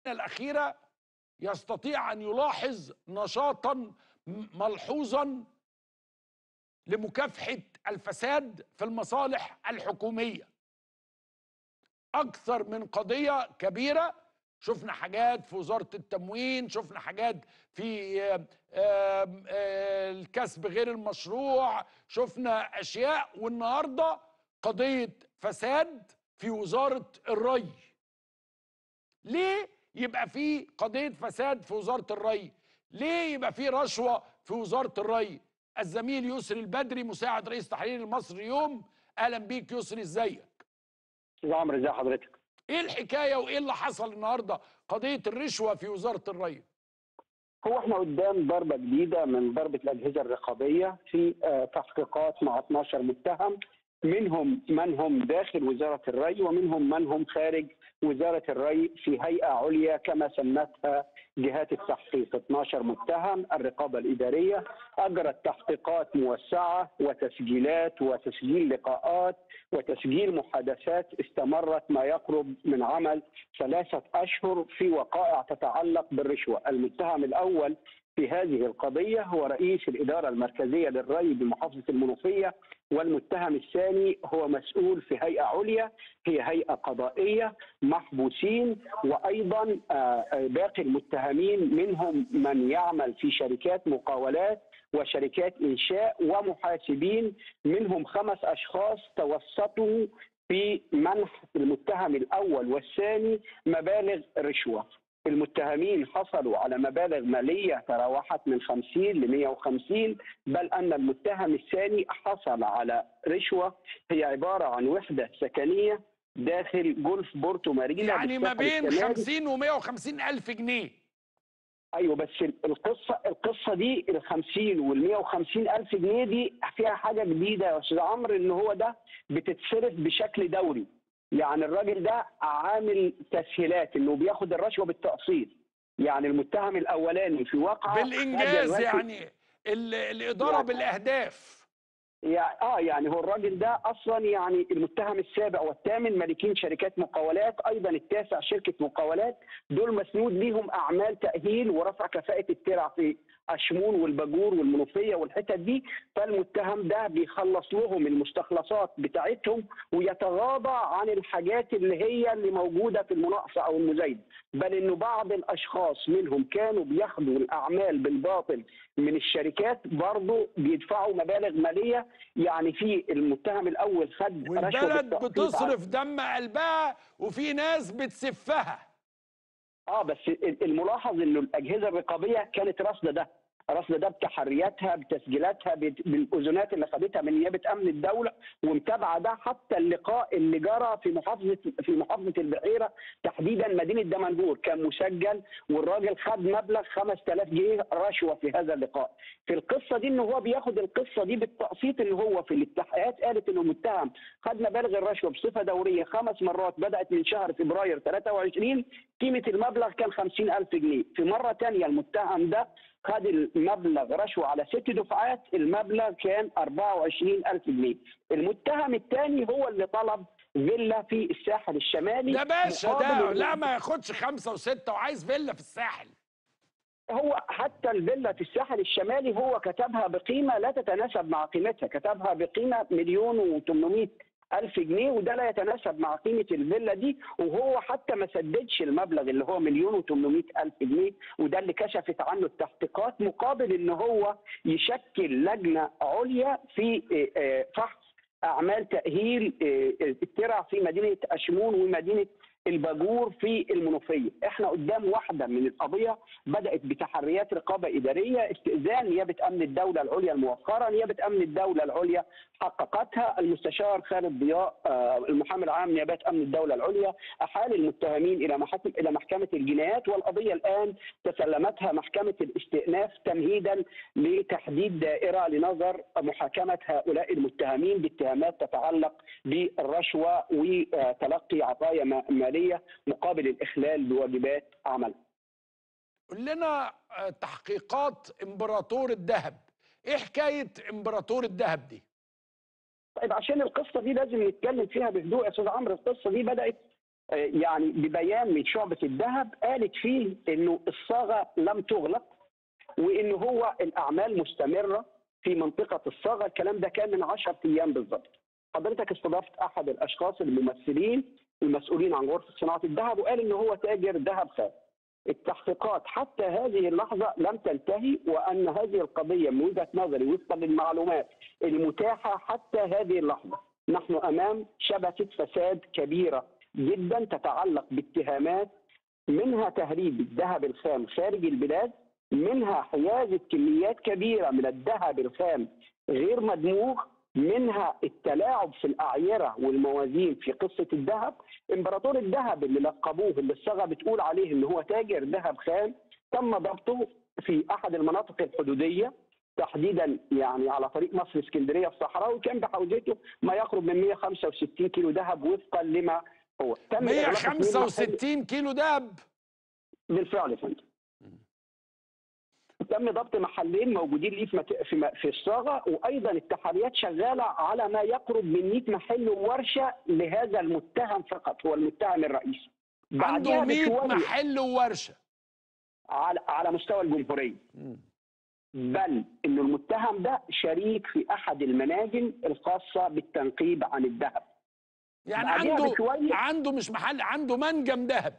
الأخيرة يستطيع أن يلاحظ نشاطا ملحوظا لمكافحة الفساد في المصالح الحكومية أكثر من قضية كبيرة شفنا حاجات في وزارة التموين شفنا حاجات في الكسب غير المشروع شفنا أشياء والنهاردة قضية فساد في وزارة الري ليه يبقى في قضية فساد في وزارة الري ليه يبقى في رشوة في وزارة الري الزميل يسري البدري مساعد رئيس تحرير المصري يوم اهلا بيك يسري ازيك استاذ عمرو ازي حضرتك ايه الحكايه وايه اللي حصل النهارده قضيه الرشوه في وزاره الري هو احنا قدام ضربه جديده من ضربه الاجهزه الرقابيه في تحقيقات مع 12 متهم منهم من هم داخل وزاره الري ومنهم من هم خارج وزاره الري في هيئه عليا كما سمتها جهات التحقيق 12 متهم الرقابه الاداريه اجرت تحقيقات موسعه وتسجيلات وتسجيل لقاءات وتسجيل محادثات استمرت ما يقرب من عمل ثلاثه اشهر في وقائع تتعلق بالرشوه، المتهم الاول في هذه القضية هو رئيس الإدارة المركزية للري بمحافظة المنوفية والمتهم الثاني هو مسؤول في هيئة عليا هي هيئة قضائية محبوسين وأيضا باقي المتهمين منهم من يعمل في شركات مقاولات وشركات إنشاء ومحاسبين منهم خمس أشخاص توسطوا في منح المتهم الأول والثاني مبالغ رشوة المتهمين حصلوا على مبالغ مالية تراوحت من 50 ل 150 بل أن المتهم الثاني حصل على رشوة هي عبارة عن وحدة سكنية داخل جولف بورتو مارينا يعني ما بين 50 و 150 ألف جنيه ايوه بس القصه القصه دي ال 50 وال 150 الف جنيه دي فيها حاجه جديده يا استاذ عمرو ان هو ده بتتصرف بشكل دوري يعني الراجل ده عامل تسهيلات انه بياخد الرشوه بالتقسيط يعني المتهم الاولاني في واقعه بالانجاز يعني الاداره يعني بالاهداف يعني اه يعني هو الراجل ده اصلا يعني المتهم السابع والثامن مالكين شركات مقاولات ايضا التاسع شركه مقاولات دول مسنود ليهم اعمال تاهيل ورفع كفاءه الترع في اشمون والباجور والمنوفيه والحتت دي فالمتهم ده بيخلص لهم المستخلصات بتاعتهم ويتغاضى عن الحاجات اللي هي اللي موجوده في المناقصه او المزايده بل انه بعض الاشخاص منهم كانوا بياخدوا الاعمال بالباطل من الشركات برضه بيدفعوا مبالغ ماليه يعني في المتهم الاول خد والبلد بتصرف دم قلبها وفي ناس بتسفها اه بس الملاحظ انه الاجهزه الرقابيه كانت راصده ده رصد ده بتحرياتها بتسجيلاتها بالاذونات اللي خدتها من نيابه امن الدوله ومتابعه ده حتى اللقاء اللي جرى في محافظه في محافظه البحيره تحديدا مدينه دمنهور كان مسجل والراجل خد مبلغ 5000 جنيه رشوه في هذا اللقاء. في القصه دي ان هو بياخد القصه دي بالتقسيط اللي هو في الاتحادات قالت انه متهم خد مبالغ الرشوه بصفه دوريه خمس مرات بدات من شهر فبراير 23 قيمه المبلغ كان 50000 جنيه، في مره ثانيه المتهم ده خد المبلغ رشوة على ست دفعات المبلغ كان 24000 جنيه المتهم الثاني هو اللي طلب فيلا في الساحل الشمالي ده باشا ده لا ما ياخدش خمسة وستة وعايز فيلا في الساحل هو حتى الفيلا في الساحل الشمالي هو كتبها بقيمة لا تتناسب مع قيمتها كتبها بقيمة مليون و800 ألف جنيه وده لا يتناسب مع قيمة الفيلا دي وهو حتى ما سددش المبلغ اللي هو مليون و800 ألف جنيه وده اللي كشفت عنه التحقيقات مقابل إن هو يشكل لجنة عليا في فحص أعمال تأهيل الترع في مدينة أشمون ومدينة الباجور في المنوفيه، احنا قدام واحده من القضيه بدات بتحريات رقابه اداريه استئذان نيابه امن الدوله العليا الموقره، نيابه امن الدوله العليا حققتها، المستشار خالد ضياء المحامي العام نيابات امن الدوله العليا احال المتهمين الى محاكم الى محكمه الجنايات والقضيه الان تسلمتها محكمه الاستئناف تمهيدا لتحديد دائره لنظر محاكمه هؤلاء المتهمين باتهامات تتعلق بالرشوه وتلقي عطايا ماليه مقابل الاخلال بواجبات عمل. قول لنا تحقيقات امبراطور الذهب، ايه حكايه امبراطور الذهب دي؟ طيب عشان القصه دي لازم نتكلم فيها بهدوء يا استاذ عمرو، القصه دي بدات يعني ببيان من شعبه الذهب قالت فيه انه الصاغه لم تغلق وان هو الاعمال مستمره في منطقه الصاغه الكلام ده كان من 10 ايام بالظبط حضرتك استضفت احد الاشخاص الممثلين المسؤولين عن غرفه صناعه الذهب وقال ان هو تاجر ذهب خام التحقيقات حتى هذه اللحظه لم تنتهي وان هذه القضيه من وجهه نظري وفقا للمعلومات المتاحه حتى هذه اللحظه نحن امام شبكه فساد كبيره جدا تتعلق باتهامات منها تهريب الذهب الخام خارج البلاد منها حيازه كميات كبيره من الذهب الخام غير مدموغ منها التلاعب في الاعيره والموازين في قصه الذهب امبراطور الذهب اللي لقبوه اللي الصاغه بتقول عليه ان هو تاجر ذهب خام تم ضبطه في احد المناطق الحدوديه تحديدا يعني على طريق مصر اسكندريه الصحراوي كان بحوزته ما يقرب من 165 كيلو ذهب وفقا لما هو تم 165 كيلو ذهب بالفعل يا فندم تم ضبط محلين موجودين ليه في مت... في, م... في الصاغه وايضا التحريات شغاله على ما يقرب من 100 محل وورشه لهذا المتهم فقط هو المتهم الرئيسي عنده 100 محل وورشه على على مستوى الجمهوريه بل ان المتهم ده شريك في احد المناجم الخاصه بالتنقيب عن الذهب يعني عنده عنده مش محل عنده منجم ذهب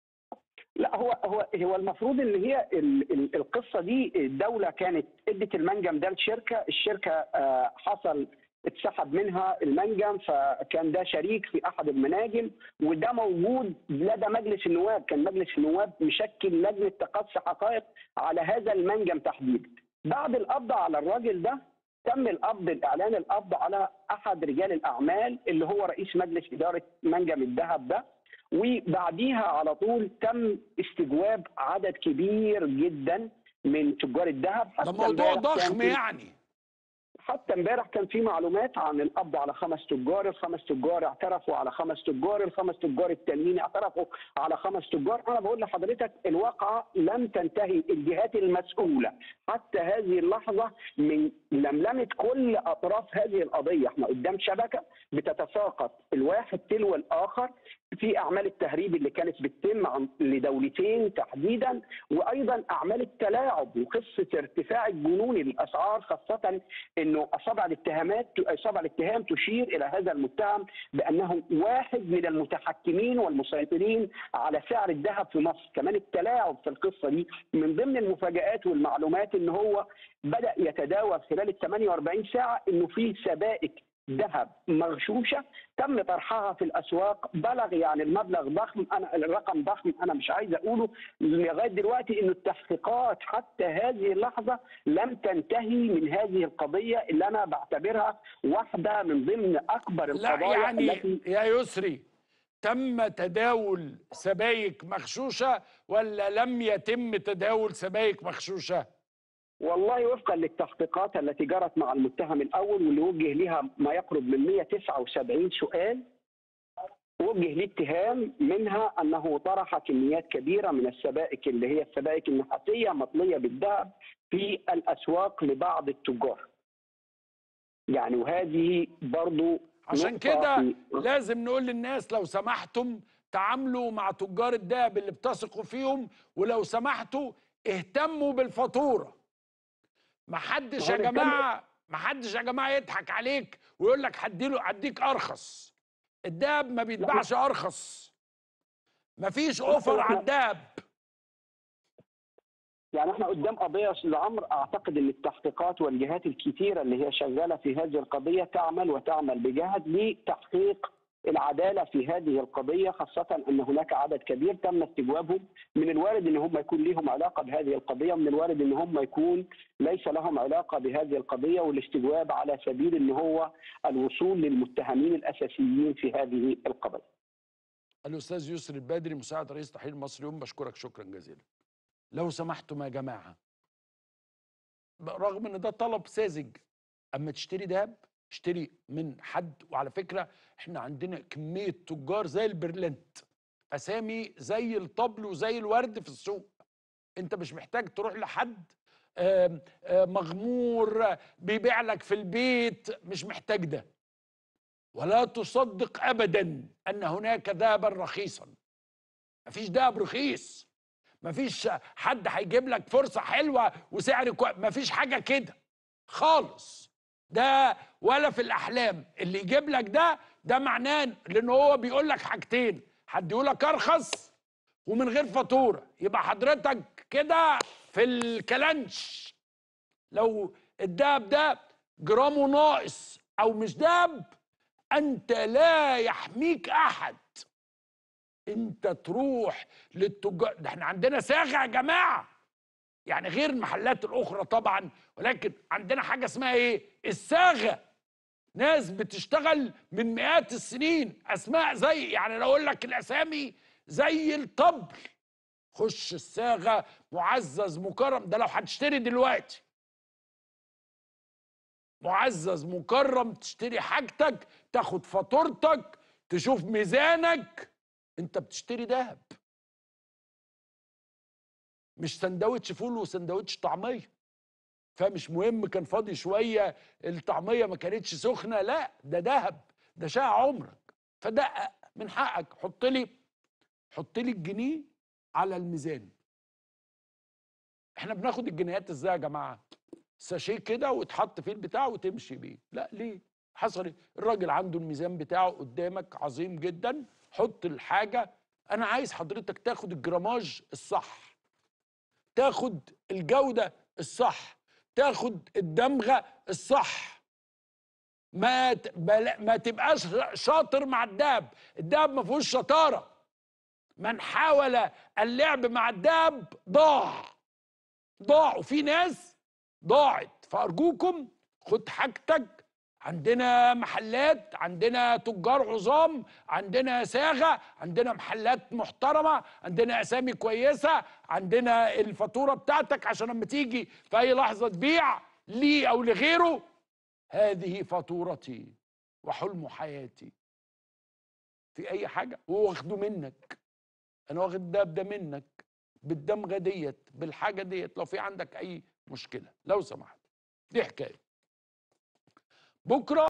لا هو هو هو المفروض ان هي ال ال القصه دي الدوله كانت ادت المنجم ده لشركه، الشركه آه حصل اتسحب منها المنجم فكان ده شريك في احد المناجم وده موجود لدى مجلس النواب، كان مجلس النواب مشكل لجنه تقصي حقائق على هذا المنجم تحديدا. بعد القبض على الراجل ده تم القبض الاعلان القبض على احد رجال الاعمال اللي هو رئيس مجلس اداره منجم الذهب ده وبعديها على طول تم استجواب عدد كبير جدا من تجار الذهب ده موضوع ضخم يعني حتى امبارح كان في معلومات عن القبض على خمس تجار، الخمس تجار اعترفوا على خمس تجار، الخمس تجار التانيين اعترفوا على خمس تجار، انا بقول لحضرتك الواقعه لم تنتهي الجهات المسؤوله حتى هذه اللحظه من لملمه كل اطراف هذه القضيه، احنا قدام شبكه بتتساقط الواحد تلو الاخر في اعمال التهريب اللي كانت بتتم عن لدولتين تحديدا وايضا اعمال التلاعب وقصه ارتفاع الجنوني للاسعار خاصه انه اصابع الاتهامات اصابع الاتهام تشير الى هذا المتهم بانه واحد من المتحكمين والمسيطرين على سعر الذهب في مصر، كمان التلاعب في القصه دي من ضمن المفاجات والمعلومات ان هو بدا يتداول خلال ال 48 ساعه انه في سبائك ذهب مغشوشه تم طرحها في الاسواق بلغ يعني المبلغ ضخم انا الرقم ضخم انا مش عايز اقوله لغايه دلوقتي انه التحقيقات حتى هذه اللحظه لم تنتهي من هذه القضيه اللي انا بعتبرها واحده من ضمن اكبر القضايا لا يعني التي يا يسري تم تداول سبايك مغشوشه ولا لم يتم تداول سبايك مغشوشه؟ والله وفقا للتحقيقات التي جرت مع المتهم الاول واللي وجه لها ما يقرب من 179 سؤال وجه ليه اتهام منها انه طرح كميات كبيره من السبائك اللي هي السبائك النحاسيه مطليه بالذهب في الاسواق لبعض التجار. يعني وهذه برضو عشان كده لازم نقول للناس لو سمحتم تعاملوا مع تجار الذهب اللي بتثقوا فيهم ولو سمحتوا اهتموا بالفاتوره ما حدش يا جماعه ما حدش يا جماعه يضحك عليك ويقول لك هديله هديك ارخص الدهب ما بيتباعش ارخص ما فيش اوفر على الدهب يعني احنا قدام قضيه لعمر اعتقد ان التحقيقات والجهات الكثيره اللي هي شغاله في هذه القضيه تعمل وتعمل بجهد لتحقيق العداله في هذه القضيه خاصه ان هناك عدد كبير تم استجوابهم من الوارد ان هم يكون لهم علاقه بهذه القضيه ومن الوارد ان هم يكون ليس لهم علاقه بهذه القضيه والاستجواب على سبيل ان هو الوصول للمتهمين الاساسيين في هذه القضيه. الاستاذ يسري البدري مساعد رئيس تحرير المصري يوم بشكرك شكرا جزيلا. لو سمحتم يا جماعه رغم ان ده طلب ساذج اما تشتري دهب اشتري من حد وعلى فكره احنا عندنا كميه تجار زي البرلنت اسامي زي الطبل وزي الورد في السوق انت مش محتاج تروح لحد آم آم مغمور بيبيع لك في البيت مش محتاج ده ولا تصدق ابدا ان هناك ذهبا رخيصا مفيش ذهب رخيص مفيش حد هيجيب لك فرصه حلوه وسعر كويس مفيش حاجه كده خالص ده ولا في الاحلام اللي يجيب لك ده ده معناه لان هو بيقول لك حاجتين حد يقول لك ارخص ومن غير فاتوره يبقى حضرتك كده في الكلانش لو الدهب ده جرامه ناقص او مش دهب انت لا يحميك احد انت تروح للتجار ده احنا عندنا صاغه يا جماعه يعني غير المحلات الاخرى طبعا ولكن عندنا حاجه اسمها ايه الصاغه ناس بتشتغل من مئات السنين اسماء زي يعني لو اقول لك الاسامي زي الطبل خش الصاغه معزز مكرم ده لو هتشتري دلوقتي معزز مكرم تشتري حاجتك تاخد فاتورتك تشوف ميزانك انت بتشتري ذهب مش سندوتش فول وسندوتش طعميه فمش مهم كان فاضي شويه الطعميه ما كانتش سخنه لا ده ذهب ده شقى عمرك فدقق من حقك حط لي حط لي الجنيه على الميزان احنا بناخد الجنيهات ازاي يا جماعه ساشيه كده ويتحط فيه البتاع وتمشي بيه لا ليه حصل ايه الراجل عنده الميزان بتاعه قدامك عظيم جدا حط الحاجه انا عايز حضرتك تاخد الجراماج الصح تاخد الجوده الصح تاخد الدمغه الصح ما ت- بلا- ما تبقاش شاطر مع الدهب الدهب ما فيهوش شطاره من حاول اللعب مع الدهب ضاع ضاع وفي ناس ضاعت فارجوكم خد حاجتك عندنا محلات عندنا تجار عظام عندنا صاغه عندنا محلات محترمه عندنا اسامي كويسه عندنا الفاتوره بتاعتك عشان لما تيجي في اي لحظه تبيع لي او لغيره هذه فاتورتي وحلم حياتي في اي حاجه هو واخده منك انا واخد ده ده منك بالدمغه ديت بالحاجه ديت لو في عندك اي مشكله لو سمحت دي حكايه بكره